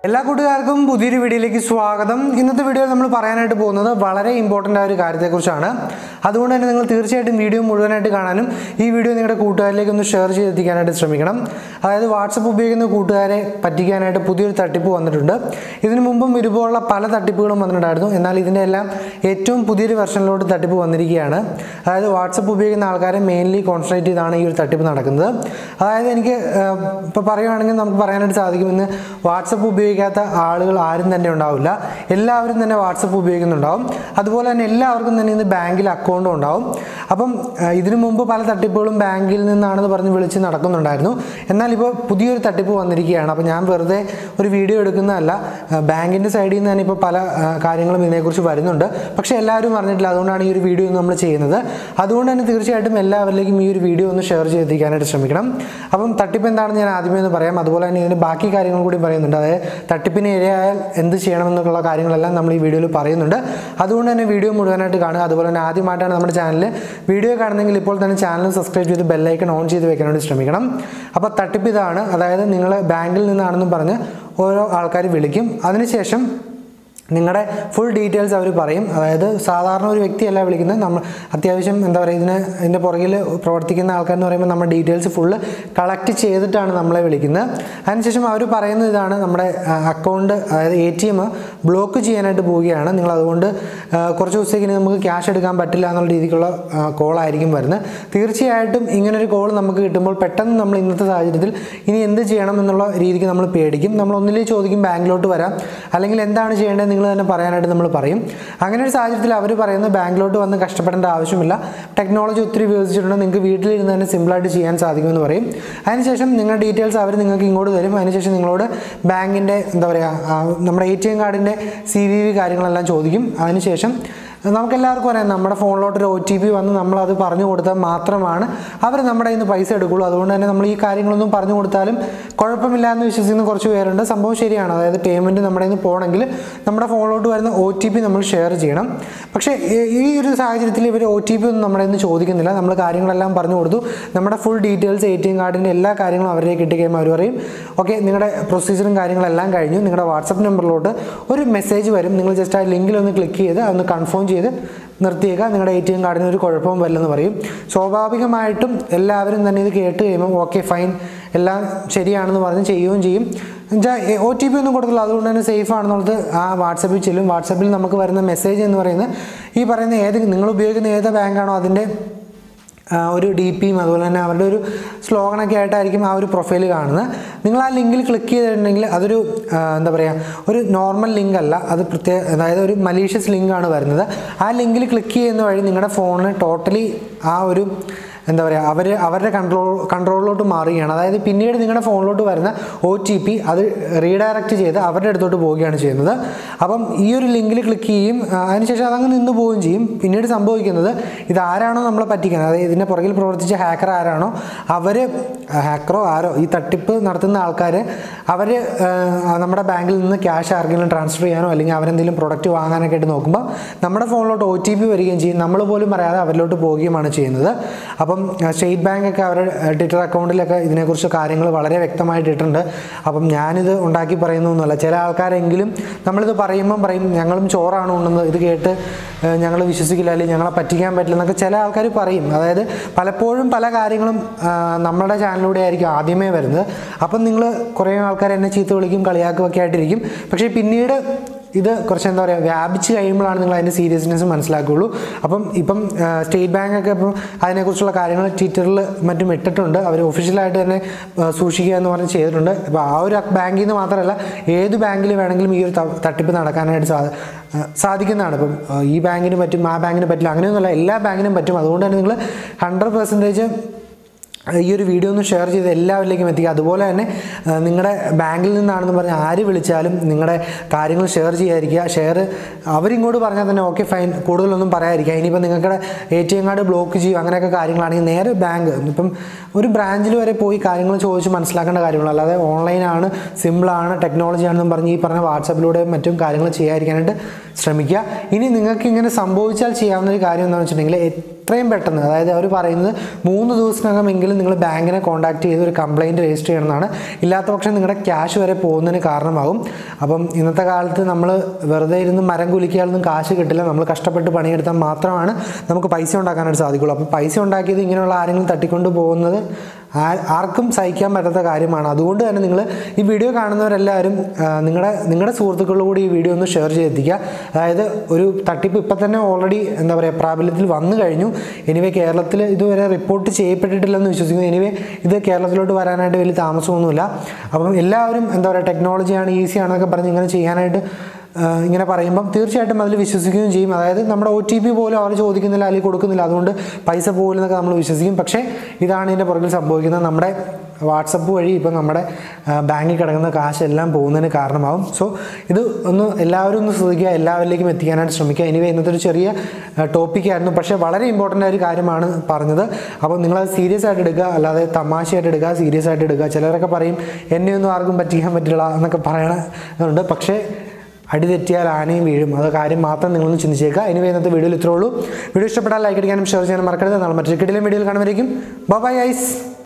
എല്ലാ കൂട്ടുകാർക്കും പുതിയൊരു വീഡിയോയിലേക്ക് സ്വാഗതം ഇന്നത്തെ വീഡിയോയിൽ നമ്മൾ പറയാനായിട്ട് പോകുന്നത് വളരെ ഇമ്പോർട്ടൻ്റ് ആയ ഒരു കാര്യത്തെക്കുറിച്ചാണ് അതുകൊണ്ട് തന്നെ നിങ്ങൾ തീർച്ചയായിട്ടും വീഡിയോ മുഴുവനായിട്ട് കാണാനും ഈ വീഡിയോ നിങ്ങളുടെ കൂട്ടുകാരിലേക്ക് ഒന്ന് ഷെയർ ചെയ്തെത്തിക്കാനായിട്ട് ശ്രമിക്കണം അതായത് വാട്സപ്പ് ഉപയോഗിക്കുന്ന കൂട്ടുകാരെ പറ്റിക്കാനായിട്ട് പുതിയൊരു തട്ടിപ്പ് വന്നിട്ടുണ്ട് ഇതിനു മുമ്പും ഇതുപോലുള്ള പല തട്ടിപ്പുകളും വന്നിട്ടുണ്ടായിരുന്നു എന്നാൽ ഇതിൻ്റെ എല്ലാം ഏറ്റവും പുതിയൊരു വെർഷനിലോട്ട് തട്ടിപ്പ് വന്നിരിക്കുകയാണ് അതായത് വാട്സപ്പ് ഉപയോഗിക്കുന്ന ആൾക്കാരെ മെയിൻലി കോൺസെൻട്രേറ്റ് ചെയ്താണ് ഈ ഒരു തട്ടിപ്പ് നടക്കുന്നത് അതായത് എനിക്ക് ഇപ്പോൾ പറയുകയാണെങ്കിൽ നമുക്ക് പറയാനായിട്ട് സാധിക്കും ഇന്ന് വാട്സപ്പ് ഉപയോഗിക്കാത്ത ആളുകൾ ആരും തന്നെ ഉണ്ടാവില്ല എല്ലാവരും തന്നെ വാട്സപ്പ് ഉപയോഗിക്കുന്നുണ്ടാവും അതുപോലെ തന്നെ എല്ലാവർക്കും തന്നെ ഇന്ന് ബാങ്കിൽ അക്കൗണ്ടും ഉണ്ടാവും അപ്പം ആ, ഇതിനു മുമ്പ് പല തട്ടിപ്പുകളും ബാങ്കിൽ നിന്നാണെന്ന് പറഞ്ഞ് വിളിച്ച് നടക്കുന്നുണ്ടായിരുന്നു എന്നാൽ ഇപ്പോൾ പുതിയൊരു തട്ടിപ്പ് വന്നിരിക്കുകയാണ് അപ്പോൾ ഞാൻ വെറുതെ ഒരു വീഡിയോ എടുക്കുന്നതല്ല ബാങ്കിൻ്റെ സൈഡിൽ നിന്ന് തന്നെ ഇപ്പോൾ പല ആ, കാര്യങ്ങളും ഇതിനെക്കുറിച്ച് വരുന്നുണ്ട് പക്ഷേ എല്ലാവരും അറിഞ്ഞിട്ടില്ല അതുകൊണ്ടാണ് ഈ ഒരു വീഡിയോ നമ്മൾ ചെയ്യുന്നത് അതുകൊണ്ട് തന്നെ തീർച്ചയായിട്ടും എല്ലാവരിലേക്കും ഈ ഒരു വീഡിയോ ഒന്ന് ഷെയർ ചെയ്തെത്തിക്കാനായിട്ട് ശ്രമിക്കണം അപ്പം തട്ടിപ്പ് എന്താണെന്ന് ഞാൻ ആദ്യമേ ഒന്ന് പറയാം അതുപോലെ തന്നെ ഇതിന് ബാക്കി കാര്യങ്ങൾ കൂടി പറയുന്നുണ്ട് അതായത് തട്ടിപ്പിന് ഇരയായാൽ എന്ത് ചെയ്യണമെന്നുള്ള കാര്യങ്ങളെല്ലാം നമ്മൾ ഈ വീഡിയോയിൽ പറയുന്നുണ്ട് അതുകൊണ്ട് തന്നെ വീഡിയോ മുഴുവനായിട്ട് കാണുക അതുപോലെ തന്നെ ആദ്യമായിട്ടാണ് നമ്മുടെ ചാനൽ വീഡിയോ കാണുന്നെങ്കിൽ ഇപ്പോൾ തന്നെ ചാനൽ സബ്സ്ക്രൈബ് ചെയ്ത് ബെല്ലൈക്കൺ ഓൺ ചെയ്ത് വെക്കാനായിട്ട് ശ്രമിക്കണം അപ്പോൾ തട്ടിപ്പ് ഇതാണ് അതായത് നിങ്ങൾ ബാങ്കിൽ നിന്നാണെന്നും പറഞ്ഞ് ഓരോ ആൾക്കാർ വിളിക്കും അതിനുശേഷം നിങ്ങളുടെ ഫുൾ ഡീറ്റെയിൽസ് അവർ പറയും അതായത് സാധാരണ ഒരു വ്യക്തിയല്ല വിളിക്കുന്നത് നമ്മൾ അത്യാവശ്യം എന്താ പറയുക ഇതിന് ഇതിൻ്റെ പുറകിൽ പ്രവർത്തിക്കുന്ന ആൾക്കാരെന്ന് പറയുമ്പോൾ നമ്മുടെ ഡീറ്റെയിൽസ് ഫുള്ള് കളക്ട് ചെയ്തിട്ടാണ് നമ്മളെ വിളിക്കുന്നത് അതിനുശേഷം അവർ പറയുന്ന ഇതാണ് നമ്മുടെ അക്കൗണ്ട് അതായത് എ ടി എം ബ്ലോക്ക് ചെയ്യാനായിട്ട് പോവുകയാണ് നിങ്ങൾ അതുകൊണ്ട് ആ, കുറച്ച് ദിവസത്തേക്ക് ഇനി നമുക്ക് ക്യാഷ് എടുക്കാൻ പറ്റില്ല എന്നുള്ള രീതിക്കുള്ള കോളായിരിക്കും വരുന്നത് തീർച്ചയായിട്ടും ഇങ്ങനൊരു കോൾ നമുക്ക് കിട്ടുമ്പോൾ പെട്ടെന്ന് നമ്മൾ ഇന്നത്തെ സാഹചര്യത്തിൽ ഇനി എന്ത് ചെയ്യണം എന്നുള്ള രീതിക്ക് നമ്മൾ പേടിക്കും നമ്മൾ ഒന്നിലേ ചോദിക്കും ബാങ്കിലോട്ട് വരാം അല്ലെങ്കിൽ എന്താണ് ചെയ്യേണ്ടത് നിങ്ങൾ തന്നെ പറയാനായിട്ട് നമ്മൾ പറയും അങ്ങനെ ഒരു സാഹചര്യത്തിൽ അവർ പറയുന്നത് ബാങ്കിലോട്ട് വന്ന് കഷ്ടപ്പെടേണ്ട ആവശ്യമില്ല ടെക്നോളജി ഒത്തിരി ഉപയോഗിച്ചിട്ടുണ്ട് നിങ്ങൾക്ക് വീട്ടിലിരുന്ന് തന്നെ സിമ്പിളായിട്ട് ചെയ്യാൻ സാധിക്കുമെന്ന് പറയും അതിനുശേഷം നിങ്ങളുടെ ഡീറ്റെയിൽസ് അവർ നിങ്ങൾക്ക് ഇങ്ങോട്ട് തരും അതിനുശേഷം നിങ്ങളോട് ബാങ്കിൻ്റെ എന്താ പറയുക ആ, നമ്മുടെ എ ടി എം കാർഡിൻ്റെ സി വി വി കാര്യങ്ങളെല്ലാം ചോദിക്കും അതിനുശേഷം നമുക്കെല്ലാവർക്കും അറിയാം നമ്മുടെ ഫോണിലോട്ട് ഒരു ഒ ടി പി വന്ന് നമ്മളത് പറഞ്ഞു കൊടുത്താൽ മാത്രമാണ് അവർ നമ്മുടെ കയ്യിൽ നിന്ന് പൈസ എടുക്കുള്ളൂ അതുകൊണ്ട് തന്നെ നമ്മൾ ഈ കാര്യങ്ങളൊന്നും പറഞ്ഞു കൊടുത്താലും കുഴപ്പമില്ല എന്ന് വിശ്വസിക്കുന്ന കുറച്ച് പേരുണ്ട് സംഭവം ശരിയാണ് അതായത് പേയ്മെൻറ്റ് നമ്മുടെ കയ്യിൽ നിന്ന് പോകണമെങ്കിൽ നമ്മുടെ ഫോണിലോട്ട് വരുന്ന ഒ ടി പി നമ്മൾ ഷെയർ ചെയ്യണം പക്ഷേ ഈ- ഈ ഒരു സാഹചര്യത്തിൽ ഇവർ ഒ ടി പി ഒന്നും നമ്മുടെ കയ്യിൽ നിന്ന് ചോദിക്കുന്നില്ല നമ്മൾ കാര്യങ്ങളെല്ലാം പറഞ്ഞു കൊടുത്തു നമ്മുടെ full details A T M കാർഡിൻ്റെ എല്ലാ കാര്യങ്ങളും അവരിലേക്ക് കിട്ടി കഴിയുമ്പോൾ അവർ പറയും ഓക്കെ നിങ്ങളുടെ പ്രൊസീജിയറും കാര്യങ്ങളെല്ലാം കഴിഞ്ഞു നിങ്ങളുടെ വാട്സപ്പ് നമ്പറിലോട്ട് ഒരു മെസ്സേജ് വരും നിങ്ങൾ ജസ്റ്റ് ആ ലിങ്കിൽ ഒന്ന് ക്ലിക്ക് ചെയ്ത് അതൊന്ന് കൺഫേം ചെയ്ത് നിർത്തിയേക്കുക നിങ്ങളുടെ എ ടി എം കാർഡിന് ഒരു കുഴപ്പവും വരില്ലെന്ന് പറയും സ്വാഭാവികമായിട്ടും എല്ലാവരും തന്നെ ഇത് കേട്ട് കഴിയുമ്പോൾ ഓക്കെ ഫൈൻ എല്ലാം ശരിയാണെന്ന് പറഞ്ഞ് ചെയ്യുകയും ചെയ്യും എന്നുവെച്ചാൽ ഒ ടി പി ഒന്നും കൊടുത്തില്ല അതുകൊണ്ട് തന്നെ സേഫ് ആണെന്നുള്ളത് ആ വാട്സപ്പിൽ ചെല്ലും വാട്സപ്പിൽ നമുക്ക് വരുന്ന മെസ്സേജ് എന്ന് പറയുന്നത് ഈ പറയുന്ന ഏത് നിങ്ങൾ ഉപയോഗിക്കുന്ന ഏത് ബാങ്കാണോ അതിൻ്റെ ആ, ഒരു ഡി പിയും അതുപോലെ തന്നെ അവരുടെ ഒരു സ്ലോഗനൊക്കെ ആയിട്ടായിരിക്കും ആ ഒരു പ്രൊഫൈൽ കാണുന്നത് നിങ്ങൾ ആ ലിങ്കിൽ ക്ലിക്ക് ചെയ്തിട്ടുണ്ടെങ്കിൽ അതൊരു ആ, എന്താ പറയുക ഒരു നോർമൽ ലിങ്ക് അല്ല അത് പ്രത്യേക അതായത് ഒരു മലീഷ്യസ് ലിങ്കാണ് വരുന്നത് ആ ലിങ്കിൽ ക്ലിക്ക് ചെയ്യുന്ന വഴി നിങ്ങളുടെ ഫോണിന് ടോട്ടലി ആ ഒരു എന്താ പറയുക അവർ അവരുടെ കൺട്രോൾ കൺട്രോളിലോട്ട് മാറുകയാണ് അതായത് പിന്നീട് നിങ്ങളുടെ ഫോണിലോട്ട് വരുന്ന ഒ ടി പി അത് റീഡയറക്റ്റ് ചെയ്ത് അവരുടെ അടുത്തോട്ട് പോവുകയാണ് ചെയ്യുന്നത് അപ്പം ഈ ഒരു ലിങ്കിൽ ക്ലിക്ക് ചെയ്യും ആ, അതിനുശേഷം അതങ്ങ് നിന്ന് പോവുകയും ചെയ്യും പിന്നീട് സംഭവിക്കുന്നത് ഇത് ആരാണോ നമ്മളെ പറ്റിക്കുന്നത് അതായത് ഇതിൻ്റെ പുറകിൽ പ്രവർത്തിച്ച ഹാക്കർ ആരാണോ അവർ ഹാക്കറോ ആരോ ഈ തട്ടിപ്പ് നടത്തുന്ന ആൾക്കാർ അവർ നമ്മുടെ ബാങ്കിൽ നിന്ന് ക്യാഷ് ആർക്കെങ്കിലും ട്രാൻസ്ഫർ ചെയ്യാനോ അല്ലെങ്കിൽ അവരെന്തെങ്കിലും പ്രൊഡക്റ്റ് വാങ്ങാനൊക്കെ ആയിട്ട് നോക്കുമ്പോൾ നമ്മുടെ ഫോണിലോട്ട് ഒ ടി പി വരികയും ചെയ്യും നമ്മൾ പോലും അറിയാതെ അവരിലോട്ട് പോവുകയുമാണ് ചെയ്യുന്നത് അപ്പം ആ, സ്റ്റേറ്റ് ബാങ്ക് ഒക്കെ അവരുടെ ആ, ട്വിറ്റർ അക്കൗണ്ടിലൊക്കെ ഇതിനെക്കുറിച്ച് കാര്യങ്ങൾ വളരെ വ്യക്തമായിട്ട് ഇട്ടിട്ടുണ്ട് അപ്പം ഞാനിത് ഉണ്ടാക്കി പറയുന്നൊന്നുമല്ല ചില ആൾക്കാരെങ്കിലും നമ്മളിത് പറയുമ്പം പറയും ഞങ്ങളും ചോറാണ് ഉണ്ടെന്ന് ഇത് കേട്ട് ഞങ്ങൾ വിശ്വസിക്കില്ല അല്ലെങ്കിൽ ഞങ്ങളെ പറ്റിക്കാൻ പറ്റില്ല എന്നൊക്കെ ചില ആൾക്കാർ പറയും അതായത് പലപ്പോഴും പല കാര്യങ്ങളും ആ, നമ്മുടെ ചാനലിലൂടെ ആയിരിക്കും ആദ്യമേ വരുന്നത് അപ്പം നിങ്ങൾ കുറേ ആൾക്കാർ എന്നെ ചീത്ത വിളിക്കും കളിയാക്കുകയൊക്കെ ആയിട്ടിരിക്കും പക്ഷേ പിന്നീട് ഇത് കുറച്ച് എന്താ പറയുക വ്യാപിച്ച് കഴിയുമ്പോഴാണ് നിങ്ങൾ അതിൻ്റെ സീരിയസ്നെസ് മനസ്സിലാക്കുകയുള്ളൂ അപ്പം ഇപ്പം ആ, സ്റ്റേറ്റ് ബാങ്ക് ഒക്കെ ഇപ്പം അതിനെക്കുറിച്ചുള്ള കാര്യങ്ങൾ ട്വിറ്ററിൽ മറ്റും ഇട്ടിട്ടുണ്ട് അവർ ഒഫീഷ്യലായിട്ട് തന്നെ ആ, സൂക്ഷിക്കുക എന്ന് പറഞ്ഞ് ചെയ്തിട്ടുണ്ട് ഇപ്പോൾ ആ ഒരു ബാങ്കിൽ നിന്ന് മാത്രമല്ല ഏത് ബാങ്കിൽ വേണമെങ്കിലും ഈ ഒരു ത- തട്ടിപ്പ് നടക്കാനായിട്ട് സാ ആ, സാധിക്കുന്നതാണ് ഇപ്പം ആ, ഈ ബാങ്കിന് പറ്റും ആ ബാങ്കിന് പറ്റില്ല അങ്ങനെയൊന്നുമല്ല എല്ലാ ബാങ്കിനും പറ്റും അതുകൊണ്ട് തന്നെ നിങ്ങൾ ഹൺഡ്രഡ് പെർസെൻറ്റേജ് ഈ ഒരു വീഡിയോ ഒന്ന് ഷെയർ ചെയ്ത് എല്ലാവരിലേക്കും എത്തിക്കുക അതുപോലെ തന്നെ ആ, നിങ്ങളുടെ ബാങ്കിൽ നിന്നാണെന്ന് പറഞ്ഞ് ആര് വിളിച്ചാലും നിങ്ങളുടെ കാര്യങ്ങൾ ഷെയർ ചെയ്യാതിരിക്കുക ഷെയർ അവരിങ്ങോട്ട് പറഞ്ഞാൽ തന്നെ ഓക്കെ ഫൈൻ കൂടുതലൊന്നും പറയാതിരിക്കുക ഇനിയിപ്പോൾ നിങ്ങളുടെ A T M card block ചെയ്യും അങ്ങനെയൊക്കെ കാര്യങ്ങളാണെങ്കിൽ നേരെ ബാങ്ക് ഇപ്പം ഒരു ബ്രാഞ്ചിൽ വരെ പോയി കാര്യങ്ങൾ ചോദിച്ച് മനസ്സിലാക്കേണ്ട കാര്യങ്ങൾ അല്ലാതെ ഓൺലൈനാണ് സിമ്പിളാണ് ടെക്നോളജി ആണെന്നും പറഞ്ഞ് ഈ പറഞ്ഞ വാട്സാപ്പിലൂടെ മറ്റും കാര്യങ്ങൾ ചെയ്യാതിരിക്കാനായിട്ട് ശ്രമിക്കുക ഇനി നിങ്ങൾക്ക് ഇങ്ങനെ സംഭവിച്ചാൽ ചെയ്യാവുന്ന ഒരു കാര്യം എന്താണെന്ന് വെച്ചിട്ടുണ്ടെങ്കിൽ എത്രയും പെട്ടെന്ന് അതായത് അവർ പറയുന്നത് മൂന്ന് ദിവസത്തിനകമെങ്കിലും നിങ്ങൾ ബാങ്കിനെ കോൺടാക്ട് ചെയ്ത് ഒരു കംപ്ലയിൻറ്റ് രജിസ്റ്റർ ചെയ്യണമെന്നാണ് ഇല്ലാത്ത പക്ഷം നിങ്ങളുടെ ക്യാഷ് വരെ പോകുന്നതിന് കാരണമാകും അപ്പം ഇന്നത്തെ കാലത്ത് നമ്മൾ വെറുതെ ഇരുന്ന് മരം കുലിക്കാനൊന്നും കാശ് കിട്ടില്ല നമ്മൾ കഷ്ടപ്പെട്ട് പണിയെടുത്താൽ മാത്രമാണ് നമുക്ക് പൈസ ഉണ്ടാക്കാനായിട്ട് സാധിക്കുള്ളൂ അപ്പം പൈസ ഉണ്ടാക്കിയത് ഇങ്ങനെയുള്ള ആരെങ്കിലും തട്ടിക്കൊണ്ട് പോകുന്നത് ആ- ആർക്കും സഹിക്കാൻ പറ്റാത്ത കാര്യമാണ് അതുകൊണ്ട് തന്നെ നിങ്ങൾ ഈ വീഡിയോ കാണുന്നവരെല്ലാവരും ആ, നിങ്ങളുടെ നിങ്ങളുടെ സുഹൃത്തുക്കളോട് കൂടി ഈ വീഡിയോ ഒന്ന് ഷെയർ ചെയ്തെത്തിക്കുക അതായത് ഒരു തട്ടിപ്പ് ഇപ്പം തന്നെ ഓൾറെഡി എന്താ പറയുക പ്രാബല്യത്തിൽ വന്നു കഴിഞ്ഞു എനിവേ കേരളത്തിൽ ഇതുവരെ റിപ്പോർട്ട് ചെയ്യപ്പെട്ടിട്ടില്ലെന്ന് വിശ്വസിക്കുന്നു എനിവേ ഇത് കേരളത്തിലോട്ട് വരാനായിട്ട് വലിയ താമസമൊന്നുമില്ല അപ്പം എല്ലാവരും എന്താ പറയുക ടെക്നോളജിയാണ് ഈസിയാണെന്നൊക്കെ പറഞ്ഞ് ഇങ്ങനെ ചെയ്യാനായിട്ട് ആ, ഇങ്ങനെ പറയുമ്പം തീർച്ചയായിട്ടും അതിൽ വിശ്വസിക്കുകയും ചെയ്യും അതായത് നമ്മുടെ ഒ ടി പി പോലും അവർ ചോദിക്കുന്നില്ല അല്ലെങ്കിൽ കൊടുക്കുന്നില്ല അതുകൊണ്ട് പൈസ പോകില്ലെന്നൊക്കെ നമ്മൾ വിശ്വസിക്കും പക്ഷേ ഇതാണ് ഇതിൻ്റെ പുറകിൽ സംഭവിക്കുന്നത് നമ്മുടെ വാട്സപ്പ് വഴി ഇപ്പം നമ്മുടെ ആ, ബാങ്കിൽ കിടക്കുന്ന കാശെല്ലാം പോകുന്നതിന് കാരണമാവും സോ ഇത് ഒന്ന് എല്ലാവരും ഒന്ന് ശ്രദ്ധിക്കുക എല്ലാവരിലേക്കും എത്തിക്കാനായിട്ട് ശ്രമിക്കുക എനിവേ ഇന്നത്തെ ഒരു ചെറിയ ടോപ്പിക്കായിരുന്നു പക്ഷേ വളരെ ഇമ്പോർട്ടൻ്റ് ആയ ഒരു കാര്യമാണ് പറഞ്ഞത് അപ്പോൾ നിങ്ങളത് സീരിയസ് ആയിട്ട് എടുക്കുക അല്ലാതെ തമാശയായിട്ട് എടുക്കുക സീരിയസ് ആയിട്ട് എടുക്കുക ചിലരൊക്കെ പറയും എന്നെയൊന്നും ആർക്കും പറ്റിക്കാൻ പറ്റില്ല എന്നൊക്കെ പറയണതുണ്ട് പക്ഷേ അടി തെറ്റിയാൽ ആനയും വീഴും അത് കാര്യം മാത്രം നിങ്ങളൊന്ന് ചിന്തിച്ചേക്കുക ഇനി ഇന്നത്തെ വീഡിയോയിൽ ഇത്രേ ഉള്ളൂ വീഡിയോ ഇഷ്ടപ്പെട്ടാൽ ലൈക്ക് അടിക്കാനും ഷെയർ ചെയ്യാനും മറക്കരുത് നാളെ മറ്റൊരു കിടിലം വീഡിയോയിൽ കാണുമായിരിക്കും ബൈ ഐസ്